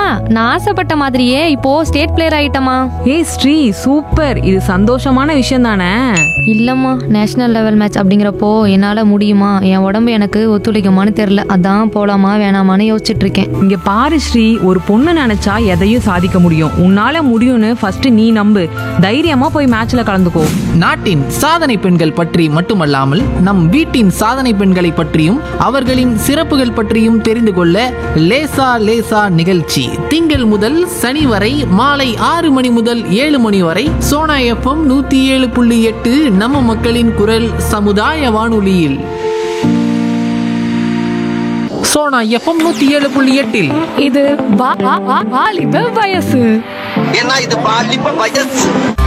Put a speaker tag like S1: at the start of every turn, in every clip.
S1: நான் ஆசைப்பட்ட மாதிரியே இப்போ ஸ்டேட் பிளேயர் ஆயிட்டமா
S2: ஏய் ஸ்ரீ சூப்பர் இது சந்தோஷமான விஷயம் தானே
S1: இல்லம்மா நேஷனல் லெவல் மேட்ச் அப்படிங்கிறப்போ என்னால முடியுமா என் உடம்பு எனக்கு ஒத்துழைக்குமான்னு தெரியல அதான் போலாமா வேணாமான்னு யோசிச்சுட்டு இருக்கேன்
S2: இங்க பாரு ஸ்ரீ ஒரு பொண்ணு நினைச்சா எதையும் சாதிக்க முடியும் உன்னால முடியும்னு ஃபர்ஸ்ட் நீ நம்பு தைரியமா போய் மேட்ச்ல கலந்துக்கோ
S3: நாட்டின் சாதனை பெண்கள் பற்றி மட்டுமல்லாமல் நம் வீட்டின் சாதனை பெண்களை பற்றியும் அவர்களின் சிறப்புகள் பற்றியும் தெரிந்து கொள்ள லேசா லேசா நிகழ்ச்சி திங்கள் முதல் சனி வரை மாலை ஆறு மணி முதல் ஏழு மணி வரை சோனா எஃப்எம் நூத்தி ஏழு புள்ளி எட்டு நம்ம மக்களின் குரல் சமுதாய வானொலியில் சோனா எஃப்எம் நூத்தி ஏழு புள்ளி எட்டில்
S2: இது வாலிப வயசு
S4: ஏன்னா இது பாலிப்ப வயசு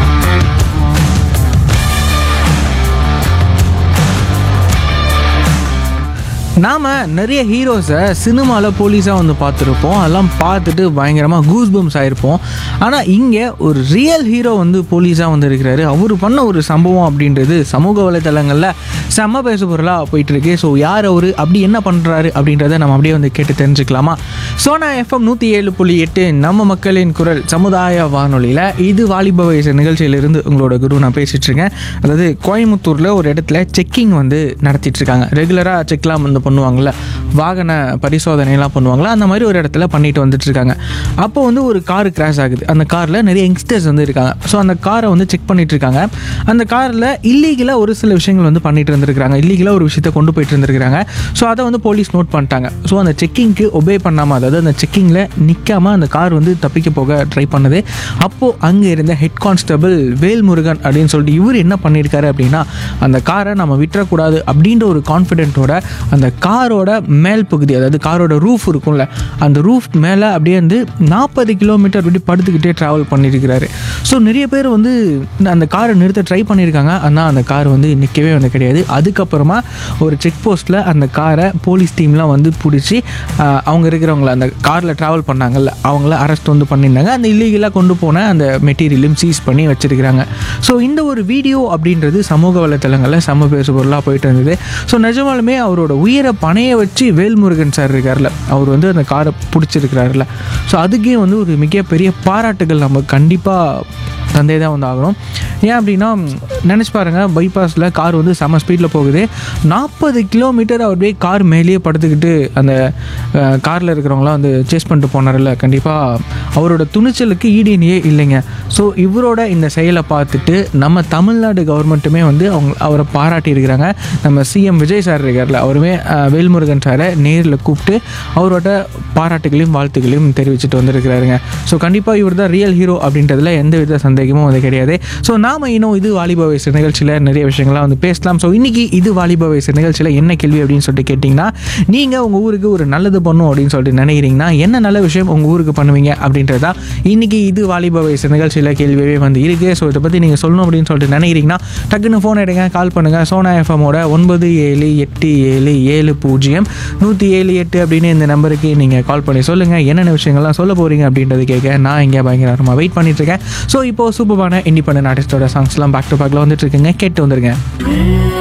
S5: நாம் நிறைய ஹீரோஸை சினிமாவில் போலீஸாக வந்து பார்த்துருப்போம் அதெல்லாம் பார்த்துட்டு பயங்கரமாக கூஸ் பம்ஸ் ஆகிருப்போம் ஆனால் இங்கே ஒரு ரியல் ஹீரோ வந்து போலீஸாக வந்து இருக்கிறாரு அவர் பண்ண ஒரு சம்பவம் அப்படின்றது சமூக வலைத்தளங்களில் செம்ம பேசு பொருளாக போயிட்டுருக்கு ஸோ யார் அவர் அப்படி என்ன பண்ணுறாரு அப்படின்றத நம்ம அப்படியே வந்து கேட்டு தெரிஞ்சுக்கலாமா சோனா எஃப்எம் நூற்றி ஏழு புள்ளி எட்டு நம்ம மக்களின் குரல் சமுதாய வானொலியில் இது வாலிப வயசு நிகழ்ச்சியிலிருந்து உங்களோட குரு நான் பேசிகிட்டு இருக்கேன் அதாவது கோயம்புத்தூரில் ஒரு இடத்துல செக்கிங் வந்து நடத்திட்டு இருக்காங்க ரெகுலராக செக்லாம் வந்து பண்ணுவாங்கள்ல வாகன பரிசோதனைலாம் பண்ணுவாங்களா அந்த மாதிரி ஒரு இடத்துல பண்ணிட்டு வந்துட்டு இருக்காங்க அப்போ வந்து ஒரு கார் கிராஷ் ஆகுது அந்த காரில் நிறைய யங்ஸ்டர்ஸ் வந்து இருக்காங்க ஸோ அந்த காரை வந்து செக் பண்ணிட்டு இருக்காங்க அந்த காரில் இல்லீகலாக ஒரு சில விஷயங்கள் வந்து பண்ணிட்டு இருந்திருக்காங்க இல்லீகலாக ஒரு விஷயத்த கொண்டு போயிட்டு இருந்திருக்காங்க ஸோ அதை வந்து போலீஸ் நோட் பண்ணிட்டாங்க ஸோ அந்த செக்கிங்க்கு ஒபே பண்ணாமல் அதாவது அந்த செக்கிங்கில் நிற்காம அந்த கார் வந்து தப்பிக்க போக ட்ரை பண்ணுது அப்போது அங்கே இருந்த ஹெட் கான்ஸ்டபிள் வேல்முருகன் அப்படின்னு சொல்லிட்டு இவர் என்ன பண்ணியிருக்காரு அப்படின்னா அந்த காரை நம்ம விட்டுறக்கூடாது அப்படின்ற ஒரு கான்ஃபிடென்ட்டோட அந்த காரோட மேல் பகுதி அதாவது காரோட ரூஃப் இருக்கும்ல அந்த ரூஃப் மேலே அப்படியே வந்து நாற்பது கிலோமீட்டர் அப்படி படுத்துக்கிட்டே ட்ராவல் பண்ணியிருக்கிறாரு ஸோ நிறைய பேர் வந்து அந்த காரை நிறுத்த ட்ரை பண்ணியிருக்காங்க ஆனால் அந்த கார் வந்து நிற்கவே வந்து கிடையாது அதுக்கப்புறமா ஒரு செக் போஸ்ட்டில் அந்த காரை போலீஸ் டீம்லாம் வந்து பிடிச்சி ஆஹ், அவங்க இருக்கிறவங்கள அந்த காரில் ட்ராவல் பண்ணாங்கல்ல அவங்கள அரெஸ்ட் வந்து பண்ணியிருந்தாங்க அந்த இல்லீகலாக கொண்டு போன அந்த மெட்டீரியலும் சீஸ் பண்ணி வச்சிருக்கிறாங்க ஸோ இந்த ஒரு வீடியோ அப்படின்றது சமூக வலைத்தளங்களில் செம்ம பேசு பொருளாக போயிட்டு இருந்தது ஸோ நிஜமாலுமே அவரோட உயிரை பணைய வச்சு வேல்முருகன் சார் இருக்கார்ல அவர் வந்து அந்த காரை பிடிச்சிருக்கிறாருல ஸோ அதுக்கே வந்து ஒரு மிகப்பெரிய பாராட்டுகள் நம்ம கண்டிப்பாக தந்தே தான் வந்து ஆகணும் ஏன் அப்படின்னா நினச்சி பாருங்கள் பைபாஸில் கார் வந்து செம ஸ்பீடில் போகுது நாற்பது கிலோமீட்டர் அப்படியே கார் மேலேயே படுத்துக்கிட்டு அந்த காரில் இருக்கிறவங்களாம் வந்து சேஸ் பண்ணிட்டு போனார்ல கண்டிப்பாக அவரோட துணிச்சலுக்கு ஈடினியே இல்லைங்க ஸோ இவரோட இந்த செயலை பார்த்துட்டு நம்ம தமிழ்நாடு கவர்மெண்ட்டுமே வந்து அவங்க அவரை பாராட்டி இருக்கிறாங்க நம்ம சிஎம் விஜய் சார் இருக்கார்ல அவருமே அஹ், வேல்முருகன் சாரை நேரில் கூப்பிட்டு அவரோட பாராட்டுகளையும் வாழ்த்துக்களையும் தெரிவிச்சுட்டு வந்திருக்கிறாருங்க ஸோ கண்டிப்பாக இவர் தான் ரியல் ஹீரோ அப்படின்றதுல எந்த வித சந்தேகமும் வந்து கிடையாது ஸோ நாம இன்னும் இது வாலிப வயசு நிகழ்ச்சியில் நிறைய விஷயங்கள்லாம் வந்து பேசலாம் ஸோ இன்னைக்கு இது வாலிப வயசு நிகழ்ச்சியில் என்ன கேள்வி அப்படின்னு சொல்லிட்டு கேட்டிங்கன்னா நீங்கள் உங்கள் ஊருக்கு ஒரு நல்லது பண்ணும் அப்படின்னு சொல்லிட்டு நினைக்கிறீங்கன்னா என்ன நல்ல விஷயம் உங்கள் ஊருக்கு பண்ணுவீங்க அப்படின்றதா இன்னைக்கு இது வாலிப வயசு நிகழ்ச்சியில் கேள்வியே வந்து இருக்குது ஸோ இதை பற்றி நீங்கள் சொல்லணும் அப்படின்னு சொல்லிட்டு நினைக்கிறீங்கன்னா டக்குன்னு ஃபோன் எடுங்க கால் பண்ணுங்கள் சோனா எஃப்எம்மோட ஒன்பது ஏழு எட்டு ஏழு ஏழு பூஜ்ஜியம் நூற்றி ஏழு எட்டு அப்படின்னு இந்த நம்பருக்கு நீங்கள் கால் பண்ணி சொல்லுங்கள் என்னென்ன விஷயங்கள்லாம் சொல்ல போகிறீங்க அப்படின்றது கேட்க நான் இங்கே பயங்கரமாக வெயிட் பண்ணிட்டு இருக்கேன் ஸோ இப்போ சூப்பரான இண்டிபெண்டன்ட் ஆர்டிஸ்டோட சாங்ஸ்லாம் பேக் டு பேக்கில் வந்துட்டு இருக்குங்க கேட்டு வந்துருங்க